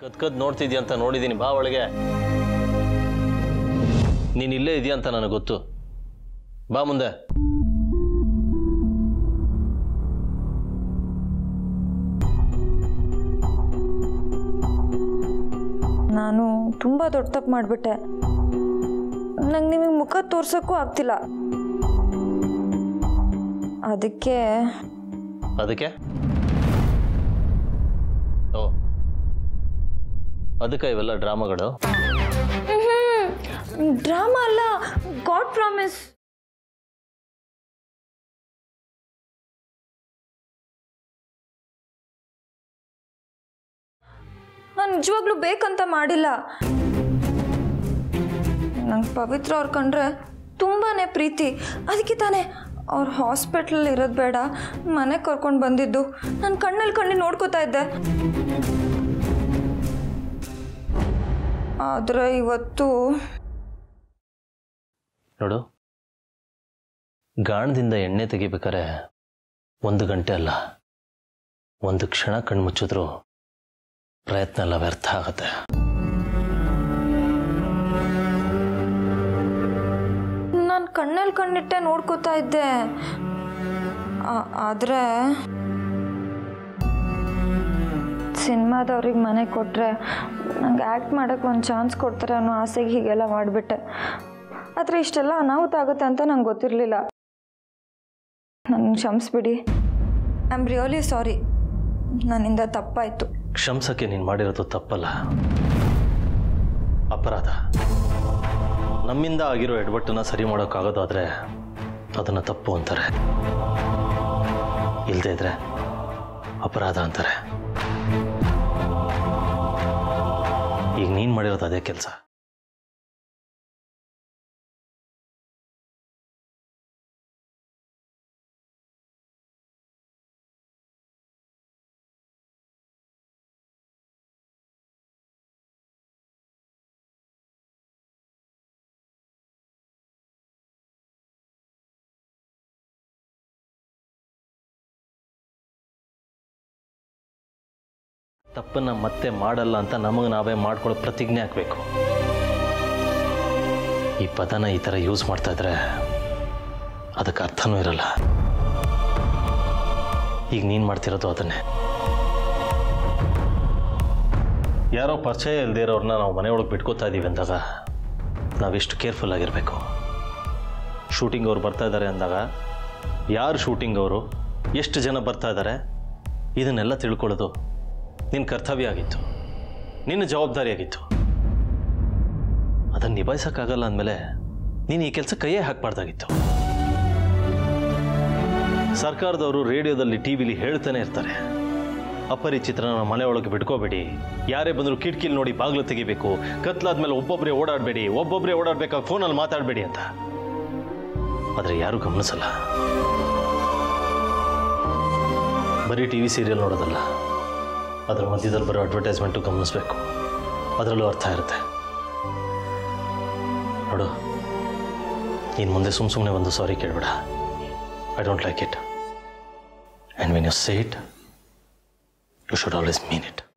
ಕದ್ ಕದ್ ನೋಡ್ತಿದ್ಯಾ ಅಂತ ನೋಡಿದ್ದೀನಿ ಬಾ ಒಳಗೆ ನೀನು ಇಲ್ಲೇ ಇದೆಯಾ ಅಂತ ನನಗೆ ಗೊತ್ತು ಬಾ ಮುಂದೆ ನಾನು ತುಂಬ ದೊಡ್ಡ ತಪ್ಪು ಮಾಡಿಬಿಟ್ಟೆ ನಂಗೆ ನಿಮಗೆ ಮುಖ ತೋರ್ಸೋಕ್ಕೂ ಆಗ್ತಿಲ್ಲ ಅದಕ್ಕೆ ಅದಕ್ಕೆ ಓ ಅದಕ್ಕೆ ಇವೆಲ್ಲ ಡ್ರಾಮಾಗಳು ಡ್ರಾಮಾ ಅಲ್ಲ ಗಾಡ್ ಪ್ರಾಮಿಸ್ ನಾನು ನಿಜವಾಗ್ಲೂ ಬೇಕಂತ ಮಾಡಿಲ್ಲ ನಂಗೆ ಪವಿತ್ರ ಅವ್ರು ಕಂಡ್ರೆ ತುಂಬಾ ಪ್ರೀತಿ ಅದಕ್ಕೆ ತಾನೇ ಅವ್ರು ಹಾಸ್ಪಿಟ್ಲಲ್ಲಿ ಇರೋದು ಬೇಡ ಮನೆಗೆ ಕರ್ಕೊಂಡು ಬಂದಿದ್ದು ನಾನು ಕಣ್ಣಲ್ಲಿ ಕಣ್ಣಿ ನೋಡ್ಕೋತಾ ಇದ್ದೆ ಆದರೆ ಇವತ್ತು ನೋಡು ಗಾಣದಿಂದ ಎಣ್ಣೆ ತೆಗಿಬೇಕಾರೆ ಒಂದು ಗಂಟೆ ಅಲ್ಲ ಒಂದು ಕ್ಷಣ ಕಣ್ಮುಚ್ಚಿದ್ರು ಪ್ರಯತ್ನ ಎಲ್ಲ ವ್ಯರ್ಥ ಆಗತ್ತೆ ನಾನು ಕಣ್ಣಲ್ಲಿ ಕಣ್ಣಿಟ್ಟೆ ನೋಡ್ಕೋತಾ ಇದ್ದೆ ಆ- ಆದ್ರೆ ಸಿನಿಮಾದವ್ರಿಗೆ ಮನೆ ಕೊಟ್ಟರೆ ನಂಗೆ ಆ್ಯಕ್ಟ್ ಮಾಡೋಕ್ಕೆ ಒಂದು ಚಾನ್ಸ್ ಕೊಡ್ತಾರೆ ಅನ್ನೋ ಆಸೆಗೆ ಹೀಗೆಲ್ಲ ಮಾಡಿಬಿಟ್ಟೆ ಆದರೆ ಇಷ್ಟೆಲ್ಲ ಅನಾಹುತ ಆಗುತ್ತೆ ಅಂತ ನಂಗೆ ಗೊತ್ತಿರಲಿಲ್ಲ ನನ್ನ ಕ್ಷಮಿಸ್ಬಿಡಿ ಐ ಆಮ್ ರಿಯಲಿ ಸಾರಿ ನನ್ನಿಂದ ತಪ್ಪಾಯಿತು ಕ್ಷಮ್ಸಕ್ಕೆ ನೀನು ಮಾಡಿರೋದು ತಪ್ಪಲ್ಲ ಅಪರಾಧ ನಮ್ಮಿಂದ ಆಗಿರೋ ಎಡವಟ್ಟನ್ನ ಸರಿ ಮಾಡೋಕ್ಕಾಗೋದಾದ್ರೆ ಅದನ್ನು ತಪ್ಪು ಅಂತಾರೆ ಇಲ್ಲದೆ ಇದ್ರೆ ಅಪರಾಧ ಅಂತಾರೆ ಈಗ ನೀನು ಮಾಡಿರೋದು ಅದೇ ಕೆಲಸ ತಪ್ಪನ್ನ ಮತ್ತೆ ಮಾಡಲ್ಲ ಅಂತ ನಮಗೆ ನಾವೇ ಮಾಡ್ಕೊಳ್ಳೋ ಪ್ರತಿಜ್ಞೆ ಹಾಕಬೇಕು ಈ ಪದನ ಈ ಥರ ಯೂಸ್ ಮಾಡ್ತಾ ಇದ್ರೆ ಅದಕ್ಕೆ ಅರ್ಥನೂ ಇರಲ್ಲ ಈಗ ನೀನು ಮಾಡ್ತಿರೋದು ಅದನ್ನೇ ಯಾರೋ ಪರಿಚಯ ಇಲ್ಲದೆ ಇರೋರನ್ನ ನಾವು ಮನೆಯೊಳಗೆ ಬಿಟ್ಕೋತಾ ಇದ್ದೀವಿ ಅಂದಾಗ ನಾವೆಷ್ಟು ಕೇರ್ಫುಲ್ ಆಗಿರಬೇಕು ಶೂಟಿಂಗ್ ಅವ್ರು ಬರ್ತಾ ಇದ್ದಾರೆ ಅಂದಾಗ ಯಾರು ಶೂಟಿಂಗ್ ಅವರು ಎಷ್ಟು ಜನ ಬರ್ತಾ ಇದ್ದಾರೆ ಇದನ್ನೆಲ್ಲ ತಿಳ್ಕೊಳ್ಳೋದು ನಿನ್ನ ಕರ್ತವ್ಯ ಆಗಿತ್ತು ನಿನ್ನ ಜವಾಬ್ದಾರಿ ಆಗಿತ್ತು ಅದನ್ನು ನಿಭಾಯಿಸೋಕ್ಕಾಗಲ್ಲ ಅಂದಮೇಲೆ ನೀನು ಈ ಕೆಲಸ ಕೈಯೇ ಹಾಕಬಾರ್ದಾಗಿತ್ತು ಸರ್ಕಾರದವರು ರೇಡಿಯೋದಲ್ಲಿ ಟಿ ವಿಲಿ ಹೇಳ್ತಾನೆ ಇರ್ತಾರೆ ಅಪರಿಚಿತರನ್ನ ಮನೆಯೊಳಗೆ ಬಿಟ್ಕೋಬೇಡಿ ಯಾರೇ ಬಂದರೂ ಕಿಟಕಿಲಿ ನೋಡಿ ಬಾಗಿಲು ತೆಗಿಬೇಕು ಕತ್ಲಾದ್ಮೇಲೆ ಒಬ್ಬೊಬ್ಬರೇ ಓಡಾಡಬೇಡಿ ಒಬ್ಬೊಬ್ಬರೇ ಓಡಾಡ್ಬೇಕಾಗ ಫೋನಲ್ಲಿ ಮಾತಾಡಬೇಡಿ ಅಂತ ಆದರೆ ಯಾರೂ ಗಮನಿಸಲ್ಲ ಬರೀ ಟಿ ವಿ ಸೀರಿಯಲ್ ನೋಡೋದಲ್ಲ ಅದರ ಮಧ್ಯದಲ್ಲಿ ಬರೋ ಅಡ್ವರ್ಟೈಸ್ಮೆಂಟು ಗಮನಿಸಬೇಕು ಅದರಲ್ಲೂ ಅರ್ಥ ಇರುತ್ತೆ ನೋಡು ನೀನು ಮುಂದೆ ಸುಮ್ಮ ಸುಮ್ಮನೆ ಒಂದು ಸಾರಿ ಕೇಳಬೇಡ I don't like it and when you say it you should always mean it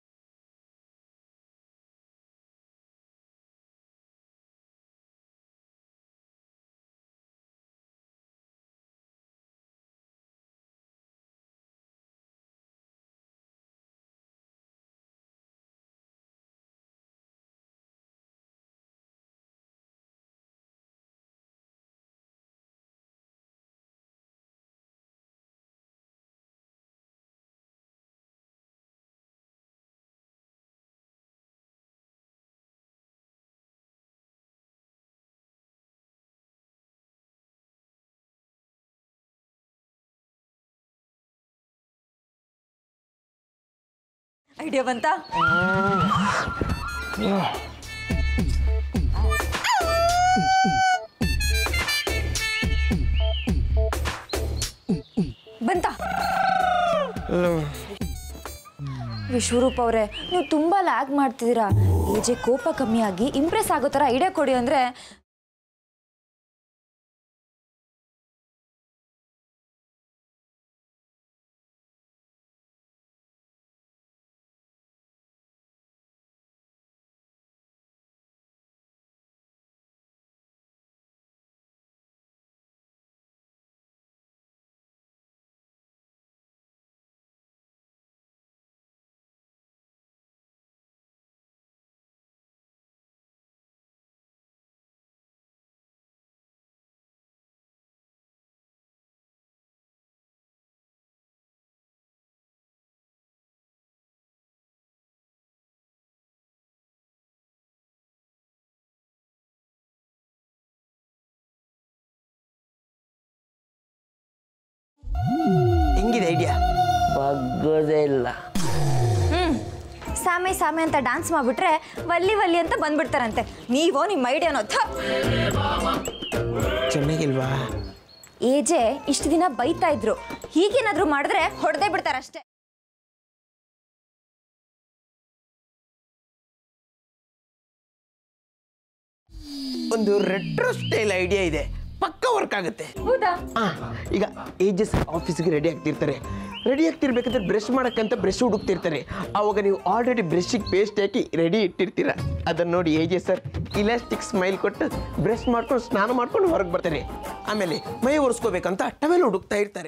idea ಬಂತಾ ಬಂತ ವಿಶ್ವರೂಪ್ ಅವರೇ ನೀವು ತುಂಬ ಲ್ಯಾಗ್ ಮಾಡ್ತಿದ್ದೀರಾ ಏಜೆ ಕೋಪ ಕಮ್ಮಿ ಆಗಿ ಇಂಪ್ರೆಸ್ ಆಗೋ ಥರ ಐಡಿಯಾ ಕೊಡಿ ಅಂದರೆ ಆಗೋದೇ ಇಲ್ಲ ಹ್ಞೂ ಸಾಮೆ ಸಾಮೆ ಅಂತ ಡ್ಯಾನ್ಸ್ ಮಾಡಿಬಿಟ್ರೆ ವಲ್ಲಿ ವಲ್ಲಿ ಅಂತ ಬಂದ್ಬಿಡ್ತಾರಂತೆ ನೀವೋ ನಿಮ್ಮ ಐಡಿಯಾನೋ ಥ ಚೆನ್ನಾಗಿಲ್ವಾ ಏಜೆ ಇಷ್ಟು ದಿನ ಬೈತಾ ಇದ್ರು ಹೀಗೇನಾದ್ರೂ ಮಾಡಿದ್ರೆ ಹೊಡೆದೇ ಬಿಡ್ತಾರಷ್ಟೇ ಒಂದು ರೆಟ್ರೋ ಸ್ಟೈಲ್ ಐಡಿಯಾ ಇದೆ ಪಕ್ಕ ವರ್ಕ್ ಆಗುತ್ತೆ ಹೌದಾ ಆ, ಈಗ ಏಜಸ್ ಆಫೀಸ್ಗೆ ರೆಡಿ ಆಗ್ತಿರ್ತಾರೆ ರೆಡಿ ಆಗ್ತಿರ್ಬೇಕಾದ್ರೆ ಬ್ರಷ್ ಮಾಡಕ್ಕಂತ ಬ್ರಷ್ ಹುಡುಕ್ತಿರ್ತಾರೆ ಅವಾಗ ನೀವು ಆಲ್ರೆಡಿ ಬ್ರಷ್ಗೆ ಪೇಸ್ಟ್ ಹಾಕಿ ರೆಡಿ ಇಟ್ಟಿರ್ತೀರ ಅದನ್ನ ನೋಡಿ ಏಜೆ ಸರ್ ಇಲಾಸ್ಟಿಕ್ ಸ್ಮೈಲ್ ಕೊಟ್ಟು ಬ್ರಷ್ ಮಾಡ್ಕೊಂಡು ಸ್ನಾನ ಮಾಡ್ಕೊಂಡು ಹೊರಗೆ ಬರ್ತಾರೆ ಆಮೇಲೆ ಮೈ ಒರೆಸ್ಕೋಬೇಕಂತ ಟವೆಲ್ ಹುಡುಕ್ತಾ ಇರ್ತಾರೆ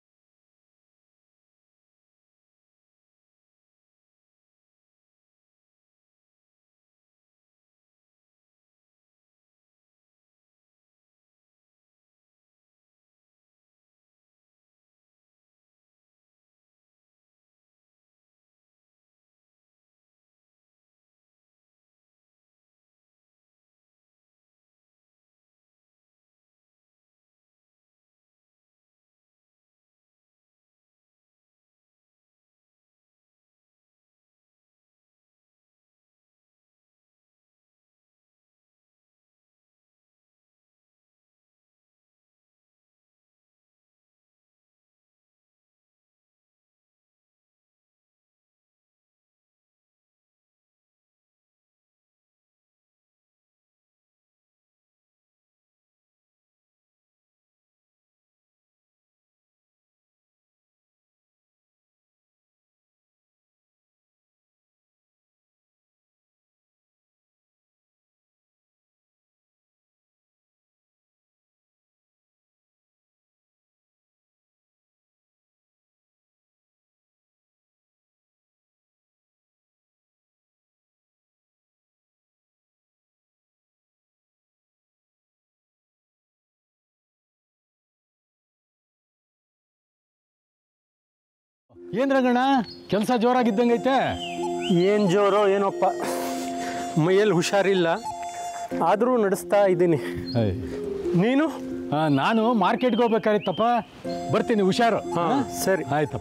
ಏನ್ ರಂಗಣ್ಣ ಕೆಲಸ ಜೋರಾಗಿದ್ದಂಗೈತೆ ಏನು ಜೋರೋ ಏನೋಪ್ಪ ಮೈಯಲ್ಲಿ ಹುಷಾರಿಲ್ಲ ಆದರೂ ನಡೆಸ್ತಾ ಇದ್ದೀನಿ ನೀನು ಆ, ನಾನು ಮಾರ್ಕೆಟ್ಗೆ ಹೋಗ್ಬೇಕಾಗಿತ್ತಪ್ಪ ಬರ್ತೀನಿ ಹುಷಾರು ಹಾ, ಸರಿ. ಆಯ್ತಪ್ಪ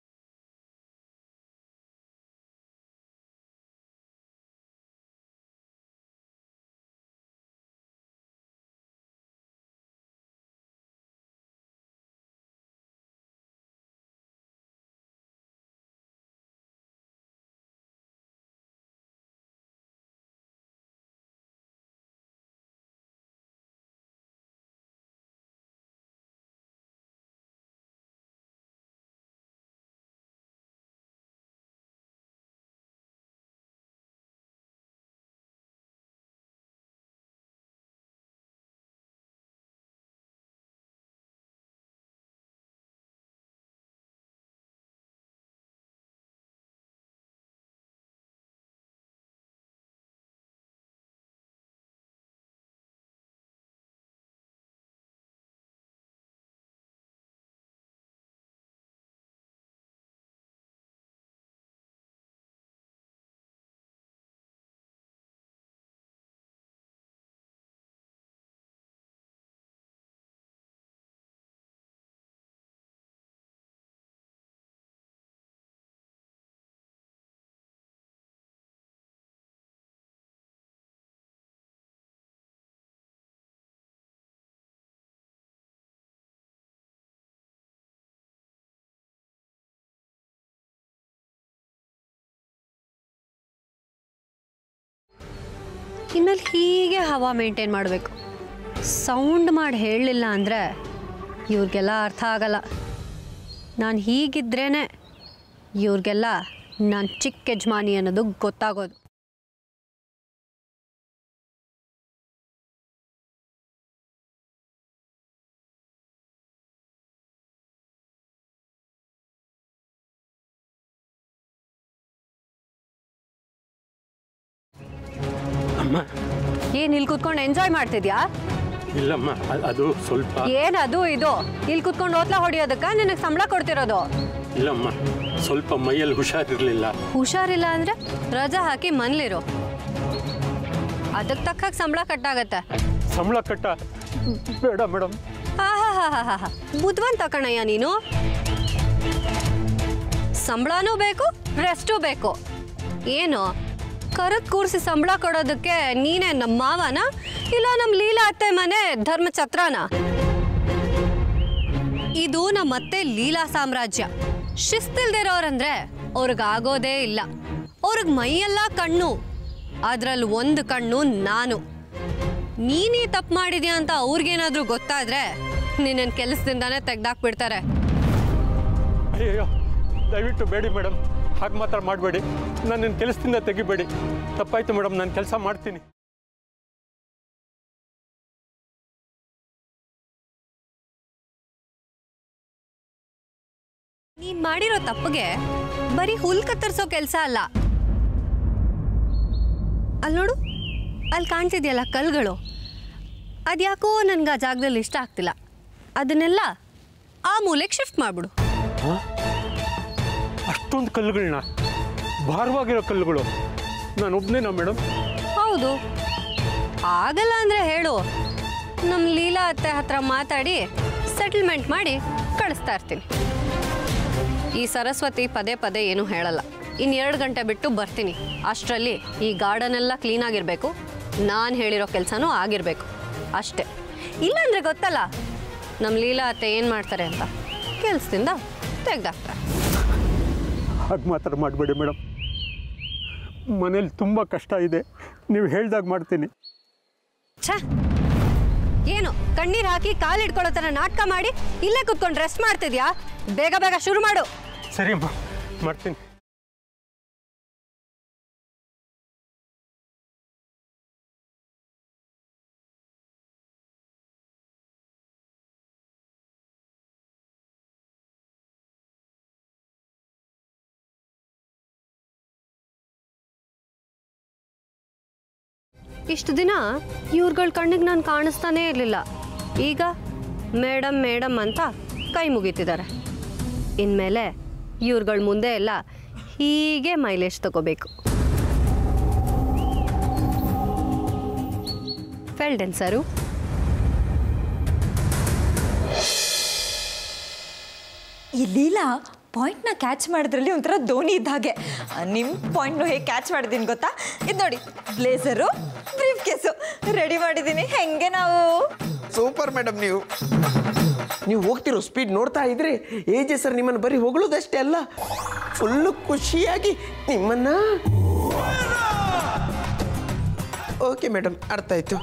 ಇನ್ಮೇಲೆ ಹೀಗೆ ಹವಾ ಮೇಂಟೈನ್ ಮಾಡಬೇಕು ಸೌಂಡ್ ಮಾಡಿ ಹೇಳಲಿಲ್ಲ ಅಂದರೆ ಇವ್ರಿಗೆಲ್ಲ ಅರ್ಥ ಆಗಲ್ಲ ನಾನು ಹೀಗಿದ್ರೇ ಇವ್ರಿಗೆಲ್ಲ ನಾನು ಚಿಕ್ಕ ಯಜಮಾನಿ ಅನ್ನೋದು ಗೊತ್ತಾಗೋದು ಅಮ್ಮ ಏನು ಇಲ್ಲಿ ಕುತ್ಕೊಂಡು ಎಂಜಾಯ್ ಮಾಡ್ತಿದ್ಯಾ ಇಲ್ಲಮ್ಮ ಅ- ಅದು ಸ್ವಲ್ಪ ಏನು ಅದು ಇದು ಇಲ್ಲಿ ಕುತ್ಕೊಂಡು ಓತ್ಲ ಹೊಡಿಯೋದಕ್ಕೆ ನಿನಗೆ ಸಂಬಳ ಕೊಡ್ತಿರೋದು ಇಲ್ಲಮ್ಮ ಸ್ವಲ್ಪ ಮೈಯಲ್ಲಿ ಹುಷಾರಿರಲಿಲ್ಲ ಹುಷಾರಿಲ್ಲ ಅಂದರೆ ರಜಾ ಹಾಕಿ ಮನೇಲಿರು ಅದಕ್ಕೆ ತಕ್ಕಾಗ ಸಂಬಳ ಕಟ್ಟಾಗತ್ತೆ ಸಂಬಳ ಕಟ್ಟ ಬೇಡ ಮೇಡಮ್ ಆಹಾಹಾಹಾಹಾ. ಬುದ್ಧಿವಂತ ಕಣಯ್ಯ ನೀನು ಸಂಬಳನೂ ಬೇಕು ರೆಸ್ಟೂ ಬೇಕು ಏನು ಕರದ್ ಕೂರಿಸಿ ಸಂಬಳ ಕೊಡೋದಕ್ಕೆ ನೀನೇ ನಮ್ಮ ಮಾವನ ಇಲ್ಲ ನಮ್ಮ ಲೀಲಾ ಅತ್ತೆ ಮನೆ ಧರ್ಮಛತ್ರನ ಇದು ನಮ್ಮ ಅತ್ತೆ ಲೀಲಾ ಸಾಮ್ರಾಜ್ಯ ಶಿಸ್ತಿಲ್ದಿರೋರಂದ್ರೆ ಅವ್ರಿಗಾಗೋದೇ ಇಲ್ಲ ಅವ್ರಿಗೆ ಮೈಯೆಲ್ಲ ಕಣ್ಣು ಅದ್ರಲ್ಲಿ ಒಂದು ಕಣ್ಣು ನಾನು ನೀನೇ ತಪ್ಪು ಮಾಡಿದ್ಯಾ ಅಂತ ಅವ್ರಿಗೇನಾದ್ರೂ ಗೊತ್ತಾದ್ರೆ ನಿನ್ನ ಕೆಲಸದಿಂದಾನೇ ತೆಗ್ದಾಕ್ಬಿಡ್ತಾರೆ ಅಯ್ಯಯ್ಯೋ ದಯವಿಟ್ಟು ಬೇಡಿ ಮೇಡಮ್ ಹಾಗೆ ಮಾತ್ರ ಮಾಡಬೇಡಿ ನನ್ನ ಕೆಲಸದಿಂದ ತೆಗಿಬೇಡಿ ತಪ್ಪಾಯ್ತು ಮೇಡಮ್ ನಾನು ಕೆಲಸ ಮಾಡ್ತೀನಿ ನೀನ್ ಮಾಡಿರೋ ತಪ್ಪಿಗೆ ಬರೀ ಹುಲ್ ಕತ್ತರಿಸೋ ಕೆಲಸ ಅಲ್ಲ ಅಲ್ಲಿ ನೋಡು ಅಲ್ಲಿ ಕಾಣ್ತಿದ್ಯಲ್ಲ ಕಲ್ಗಳು ಅದ್ಯಾಕೋ ನನ್ಗೆ ಆ ಜಾಗದಲ್ಲಿ ಇಷ್ಟ ಆಗ್ತಿಲ್ಲ ಅದನ್ನೆಲ್ಲ ಆ ಮೂಲೆಗೆ ಶಿಫ್ಟ್ ಮಾಡ್ಬಿಡು ಅಷ್ಟೊಂದು ಕಲ್ಲುಗಳನ್ನ ಭಾರವಾಗಿರೋ ಕಲ್ಲುಗಳು ನಾನು ಒಬ್ಬನೇನಾ ಮೇಡಮ್ ಹೌದು ಆಗಲ್ಲ ಅಂದ್ರೆ ಹೇಳು ನಮ್ಮ ಲೀಲಾ ಅತ್ತೆ ಹತ್ರ ಮಾತಾಡಿ ಸೆಟಲ್ಮೆಂಟ್ ಮಾಡಿ ಕಳಿಸ್ತಾ ಇರ್ತೀನಿ ಈ ಸರಸ್ವತಿ ಪದೇ ಪದೇ ಏನೂ ಹೇಳಲ್ಲ ಇನ್ನು ಎರಡು ಗಂಟೆ ಬಿಟ್ಟು ಬರ್ತೀನಿ ಅಷ್ಟರಲ್ಲಿ ಈ ಗಾರ್ಡನ್ ಎಲ್ಲ ಕ್ಲೀನ್ ಆಗಿರಬೇಕು ನಾನು ಹೇಳಿರೋ ಕೆಲಸನೂ ಆಗಿರಬೇಕು ಅಷ್ಟೇ ಇಲ್ಲಾಂದ್ರೆ ಗೊತ್ತಲ್ಲ ನಮ್ಮ ಲೀಲಾ ಅತ್ತೆ ಏನು ಮಾಡ್ತಾರೆ ಅಂತ ಕೆಲಸದಿಂದ ತೆಗ್ದಾಕ್ತಾರೆ ಹಾಗೆ ಮಾತ್ರ ಮಾಡಬೇಡಿ ಮೇಡಮ್ ಮನೇಲಿ ತುಂಬ ಕಷ್ಟ ಇದೆ ನೀವು ಹೇಳ್ದಾಗ ಮಾಡ್ತೀನಿ ಛ ಏನು ಕಣ್ಣೀರ್ ಹಾಕಿ ಕಾಲು ಹಿಡ್ಕೊಳ್ಳೋ ಥರ ನಾಟಕ ಮಾಡಿ ಇಲ್ಲೇ ಕುತ್ಕೊಂಡು ರೆಸ್ಟ್ ಮಾಡ್ತಿದ್ಯಾ ಬೇಗ ಬೇಗ ಶುರು ಮಾಡು ಸರಿ ಅಮ್ಮ ಮಾಡ್ತೀನಿ ಇಷ್ಟು ದಿನ ಇವ್ರುಗಳ ಕಣ್ಣಿಗೆ ನಾನು ಕಾಣಿಸ್ತಾನೇ ಇರಲಿಲ್ಲ ಈಗ ಮೇಡಮ್ ಮೇಡಮ್ ಅಂತ ಕೈ ಮುಗಿತಿದ್ದಾರೆ ಇನ್ಮೇಲೆ ಇವ್ರುಗಳ ಮುಂದೆ ಎಲ್ಲ ಹೀಗೆ ಮೈಲೇಜ್ ತಗೋಬೇಕು ಫೆಲ್ಡೆನ್ ಸರು ಈ ಲೀಲಾ ಪಾಯಿಂಟ್ನ ಕ್ಯಾಚ್ ಮಾಡಿದ್ರಲ್ಲಿ ಒಂಥರ ಧೋನಿ ಇದ್ದ ಹಾಗೆ ನಿಮ್ಮ ಪಾಯಿಂಟ್ನು ಹೇಗೆ ಕ್ಯಾಚ್ ಮಾಡಿದ್ದೀನಿ ಗೊತ್ತಾ ಇದು ನೋಡಿ ಬ್ಲೇಸರು ಬ್ರೀಫ್ ಕೇಸು ರೆಡಿ ಮಾಡಿದ್ದೀನಿ ಹೆಂಗೆ ನಾವು ಸೂಪರ್ ಮೇಡಮ್ ನೀವು ನೀವು ಹೋಗ್ತಿರೋ ಸ್ಪೀಡ್ ನೋಡ್ತಾ ಇದ್ರೆ ಏಜೆ ಸರ್ ನಿಮ್ಮನ್ನು ಬರೀ ಹೊಗಳೋದಷ್ಟೇ ಅಲ್ಲ ಫುಲ್ಲು ಖುಷಿಯಾಗಿ ನಿಮ್ಮನ್ನ ಓಕೆ ಮೇಡಮ್ ಅರ್ಥ ಆಯ್ತು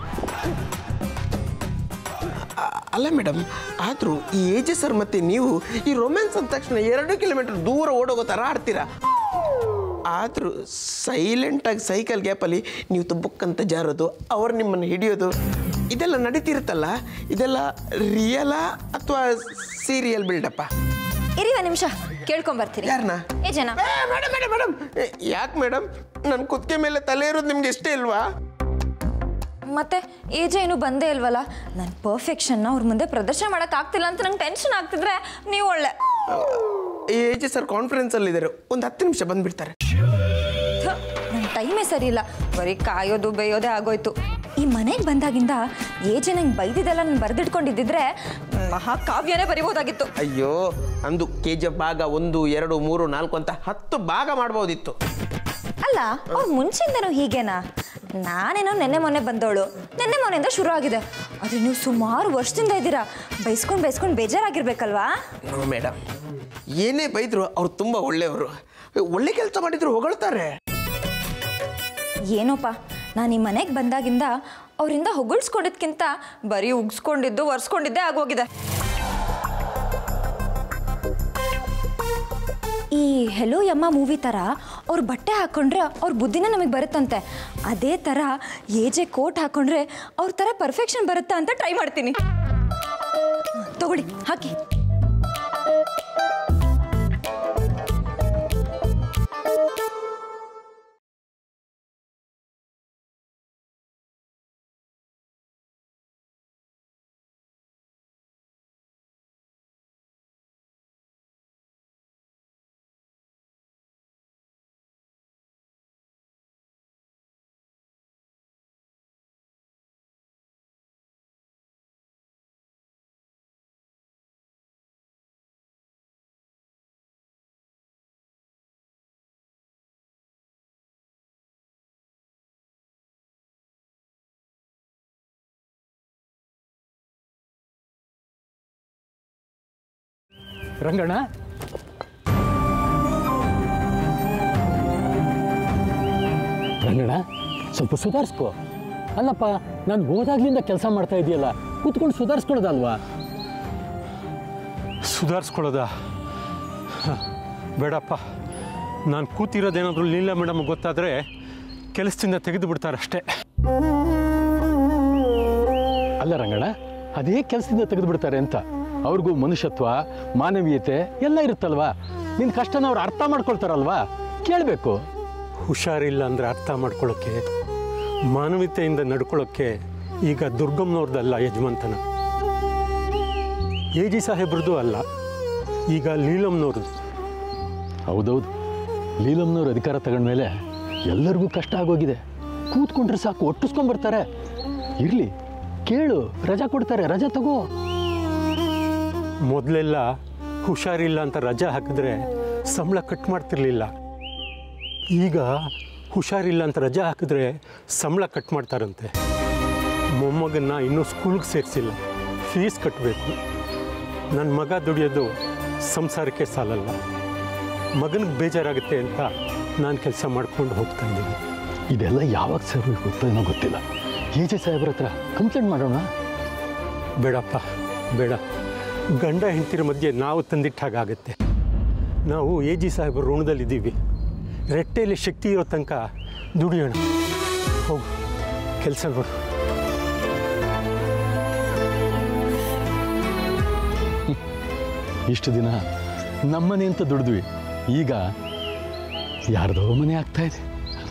ಅ- ಅಲ್ಲ ಮೇಡಮ್ ಆದರೂ ಈ ಏಜೆ ಸರ್ ಮತ್ತೆ ನೀವು ಈ ರೊಮ್ಯಾನ್ಸ್ ಅಂದ ತಕ್ಷಣ ಎರಡು ಕಿಲೋಮೀಟರ್ ದೂರ ಓಡೋಗೋ ಥರ ಆಡ್ತೀರಾ ಆದರೂ ಸೈಲೆಂಟಾಗಿ ಸೈಕಲ್ ಗ್ಯಾಪಲ್ಲಿ ನೀವು ತುಬ್ಬಕ್ಕಂತ ಜಾರೋದು ಅವ್ರು ನಿಮ್ಮನ್ನು ಹಿಡಿಯೋದು ಇದೆಲ್ಲ ನಡೀತಿರುತ್ತಲ್ಲ ಇದೆಲ್ಲ ರಿಯಲಾ ಅಥವಾ ಸೀರಿಯಲ್ ಬಿಲ್ಡಪ್ಪ ಇರಿ ಒಂದು ನಿಮಿಷ ಕೇಳ್ಕೊಂಬರ್ತೀನಿ ಯಾರನ್ನ ಏ ಜನ ಮೇಡಮ್ ಮೇಡಮ್ ಮೇಡಮ್ ಯಾಕೆ ಮೇಡಮ್ ನನ್ನ ಕುತ್ತಿಗೆ ಮೇಲೆ ತಲೆ ಇರೋದು ನಿಮ್ಗೆ ಇಷ್ಟ ಇಲ್ವಾ ಮತ್ತೆ ಏಜ್ ಏನು ಬಂದೇ ಇಲ್ವಲ್ಲ ನನ್ನ ಪರ್ಫೆಕ್ಷನ್ನ ಅವ್ರ ಮುಂದೆ ಪ್ರದರ್ಶನ ಮಾಡಕ್ ಆಗ್ತಿಲ್ಲ ಅಂತ ನಂಗೆ ಟೆನ್ಷನ್ ಆಗ್ತಿದ್ರೆ ನೀವು ಒಳ್ಳೆ ಏಜೆ ಸರ್ ಕಾನ್ಫರೆನ್ಸಲ್ಲಿ ಇದ್ದಾರೆ ಒಂದು ಹತ್ತು ನಿಮಿಷ ಬಂದ್ಬಿಡ್ತಾರೆ ನನ್ನ ಟೈಮೇ ಸರಿ ಇಲ್ಲ ಬರೀ ಕಾಯೋದು ಬೇಯೋದೇ ಆಗೋಯ್ತು ಈ ಮನೆಗೆ ಬಂದಾಗಿಂದ ಏಜೆ ನಂಗೆ ಬೈದಿದ್ದೆಲ್ಲ ನಾನು ಬರೆದಿಟ್ಕೊಂಡಿದ್ದಿದ್ರೆ ಮಹಾಕಾವ್ಯನೇ ಬರಿಬೋದಾಗಿತ್ತು ಅಯ್ಯೋ ಅಂದು ಕೆ ಜಿ ಎಫ್ ಭಾಗ ಒಂದು ಎರಡು ಮೂರು ನಾಲ್ಕು ಅಂತ ಹತ್ತು ಭಾಗ ಮಾಡ್ಬೋದಿತ್ತು ಅಲ್ಲ ಅವ್ರು ಮುಂಚೆಯಿಂದನೂ ಹೀಗೇನಾ ನಾನೇನೋ ನೆನ್ನೆ ಮೊನ್ನೆ ಬಂದವಳು ನೆನ್ನೆ ಮೊನ್ನೆಯಿಂದ ಶುರು ಆಗಿದೆ ಆದರೆ ನೀವು ಸುಮಾರು ವರ್ಷದಿಂದ ಇದ್ದೀರಾ ಬೈಸ್ಕೊಂಡು ಬೈಸ್ಕೊಂಡು ಬೇಜಾರಾಗಿರ್ಬೇಕಲ್ವಾ ನೋ ಮೇಡಮ್ ಏನೇ ಬೈದ್ರು ಅವ್ರು ತುಂಬ ಒಳ್ಳೆಯವರು ಒಳ್ಳೆ ಕೆಲಸ ಮಾಡಿದ್ರು ಹೊಗಳ್ತಾರೆ ಏನೋಪ್ಪ ನಾನು ಈ ಮನೆಗೆ ಬಂದಾಗಿಂದ ಅವರಿಂದ ಹೊಗಳ್ಸ್ಕೊಂಡಿದ್ಕಿಂತ ಬರೀ ಉಗ್ಸ್ಕೊಂಡಿದ್ದು ಒರೆಸ್ಕೊಂಡಿದ್ದೇ ಆಗೋಗಿದೆ ಈ ಹೆಲೋ ಯಮ್ಮ ಮೂವಿ ಥರ ಅವ್ರ ಬಟ್ಟೆ ಹಾಕ್ಕೊಂಡ್ರೆ ಅವ್ರ ಬುದ್ಧಿನೇ ನಮಗೆ ಬರುತ್ತಂತೆ ಅದೇ ಥರ ಏಜೆ ಕೋಟ್ ಹಾಕ್ಕೊಂಡ್ರೆ ಅವ್ರ ಥರ ಪರ್ಫೆಕ್ಷನ್ ಬರುತ್ತಾ ಅಂತ ಟ್ರೈ ಮಾಡ್ತೀನಿ ತಗೊಳ್ಳಿ ಹಾಕಿ ರಂಗಣ್ಣ ರಂಗಣ್ಣ ಸ್ವಲ್ಪ ಸುಧಾರಿಸ್ಕೋ ಅಲ್ಲಪ್ಪ ನಾನು ಹೋದಾಗ್ಲಿಂದ ಕೆಲಸ ಮಾಡ್ತಾ ಇದೆಯಲ್ಲ ಕೂತ್ಕೊಂಡು ಸುಧಾರಿಸ್ಕೊಳ್ಳೋದಲ್ವಾ ಸುಧಾರಿಸ್ಕೊಳ್ಳೋದ ಬೇಡಪ್ಪ ನಾನು ಕೂತಿರೋದೇನಾದರೂ ಲೀಲಾ ಮೇಡಮ್ ಗೊತ್ತಾದರೆ ಕೆಲಸದಿಂದ ತೆಗೆದು ಬಿಡ್ತಾರೆ ಅಷ್ಟೇ ಅಲ್ಲ ರಂಗಣ್ಣ ಅದೇ ಕೆಲಸದಿಂದ ತೆಗೆದು ಬಿಡ್ತಾರೆ ಅಂತ ಅವ್ರಿಗೂ ಮನುಷ್ಯತ್ವ ಮಾನವೀಯತೆ ಎಲ್ಲ ಇರುತ್ತಲ್ವಾ ನಿನ್ನ ಕಷ್ಟನ ಅವ್ರು ಅರ್ಥ ಮಾಡ್ಕೊಳ್ತಾರಲ್ವಾ ಕೇಳಬೇಕು ಹುಷಾರಿಲ್ಲ ಅಂದರೆ ಅರ್ಥ ಮಾಡ್ಕೊಳ್ಳೋಕ್ಕೆ ಮಾನವೀಯತೆಯಿಂದ ನಡ್ಕೊಳ್ಳೋಕ್ಕೆ ಈಗ ದುರ್ಗಮ್ನವ್ರದ್ದಲ್ಲ ಯಜಮಾನ್ತನ ಎ ಜಿ ಸಾಹೇಬ್ರದ್ದು ಅಲ್ಲ ಈಗ ಲೀಲಮ್ನವ್ರದ್ದು ಹೌದೌದು ಲೀಲಮ್ನವ್ರು ಅಧಿಕಾರ ತಗೊಂಡ್ಮೇಲೆ ಎಲ್ಲರಿಗೂ ಕಷ್ಟ ಆಗೋಗಿದೆ ಕೂತ್ಕೊಂಡ್ರೆ ಸಾಕು ಒಟ್ಟಿಸ್ಕೊಂಡ್ಬರ್ತಾರೆ ಇರಲಿ ಕೇಳು ರಜಾ ಕೊಡ್ತಾರೆ ರಜಾ ತಗೋ ಮೊದಲೆಲ್ಲ ಹುಷಾರಿಲ್ಲ ಅಂತ ರಜೆ ಹಾಕಿದ್ರೆ ಸಂಬಳ ಕಟ್ ಮಾಡ್ತಿರ್ಲಿಲ್ಲ ಈಗ ಹುಷಾರಿಲ್ಲ ಅಂತ ರಜೆ ಹಾಕಿದ್ರೆ ಸಂಬಳ ಕಟ್ ಮಾಡ್ತಾರಂತೆ ಮೊಮ್ಮಗನ್ನ ಇನ್ನೂ ಸ್ಕೂಲ್ಗೆ ಸೇರಿಸಿಲ್ಲ ಫೀಸ್ ಕಟ್ಟಬೇಕು ನನ್ನ ಮಗ ದುಡಿಯೋದು ಸಂಸಾರಕ್ಕೆ ಸಾಲಲ್ಲ ಮಗನಿಗೆ ಬೇಜಾರಾಗುತ್ತೆ ಅಂತ ನಾನು ಕೆಲಸ ಮಾಡ್ಕೊಂಡು ಹೋಗ್ತಾ ಇದ್ದೀನಿ ಇದೆಲ್ಲ ಯಾವಾಗ ಸರ್ ಗೊತ್ತೋ ಏನೋ ಗೊತ್ತಿಲ್ಲ ಎ ಜೆ ಸಾಹೇಬ್ರ ಹತ್ರ ಕಂಪ್ಲೇಂಟ್ ಮಾಡೋಣ ಬೇಡಪ್ಪ ಬೇಡ ಗಂಡ ಹೆಂಡತಿರ ಮಧ್ಯೆ ನಾವು ತಂದಿಟ್ಟ ಹಾಗಾಗತ್ತೆ ನಾವು ಎ ಜಿ ಸಾಹೇಬರ ಋಣದಲ್ಲಿದ್ದೀವಿ ರೆಟ್ಟೆಯಲ್ಲಿ ಶಕ್ತಿ ಇರೋ ತನಕ ದುಡಿಯೋಣ ಹೋಗು ಕೆಲಸ ನೋಡು ಇಷ್ಟು ದಿನ ನಮ್ಮನೆ ಅಂತ ದುಡಿದ್ವಿ ಈಗ ಯಾರ್ದೋ ಮನೆ ಆಗ್ತಾ ಇದೆ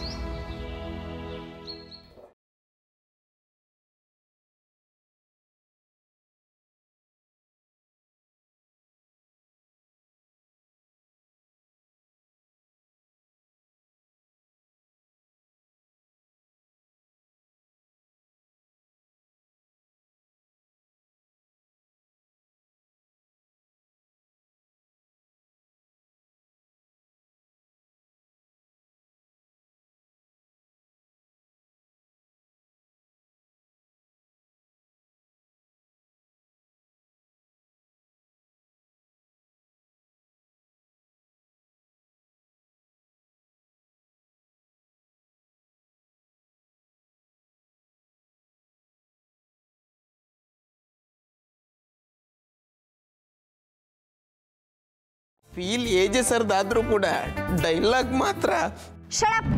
ಫೀಲ್ ಏಜೆ ಸರ್ದಾದ್ರೂ ಕೂಡ ಡೈಲಾಗ್ ಮಾತ್ರ shut up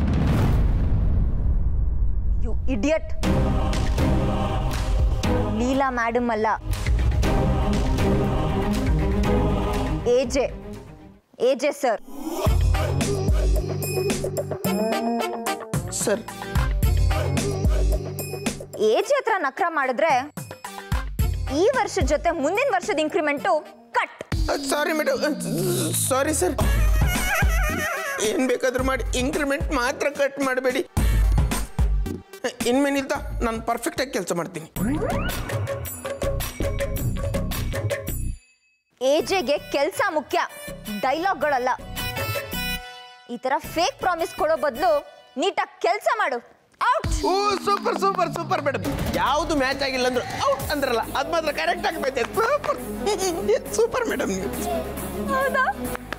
you idiot Leela madam ಅಲ್ಲ AJ AJ sir sir AJ ಹತ್ರ ನಕ್ರ ಮಾಡಿದ್ರೆ ಈ ವರ್ಷದ ಜೊತೆ ಮುಂದಿನ ವರ್ಷದ increment cut sorry madam sorry sir ಏನು ಬೇಕಾದ್ರೂ ಮಾಡಿ ಇಂಕ್ರಿಮೆಂಟ್ ಮಾತ್ರ ಕಟ್ ಮಾಡಬೇಡಿ ಇನ್ಮೇನಿಂದ ನಾನು ಪರ್ಫೆಕ್ಟಾಗಿ ಕೆಲಸ ಮಾಡ್ತೀನಿ ಎಜೆಗೆ ಕೆಲಸ ಮುಖ್ಯ ಡೈಲಾಗ್ಗಳಲ್ಲ ಈ ತರ ಫೇಕ್ ಪ್ರಾಮಿಸ್ ಕೊಡೋ ಬದಲು ನೀಟಾಗಿ ಕೆಲಸ ಮಾಡು ಔಟ್ ಓ ಸೂಪರ್ ಸೂಪರ್ ಸೂಪರ್ ಮೇಡಮ್ ಯಾವುದು ಮ್ಯಾಚ್ ಆಗಿಲ್ಲ ಅಂದ್ರು ಔಟ್ ಅಂದ್ರಲ್ಲ ಅದು ಮಾತ್ರ ಕರೆಕ್ಟ್ ಆಗಿ ಬೈತೆ ಸೂಪರ್ ಸೂಪರ್ ಮೇಡಮ್ ನೀವು ಹೌದಾ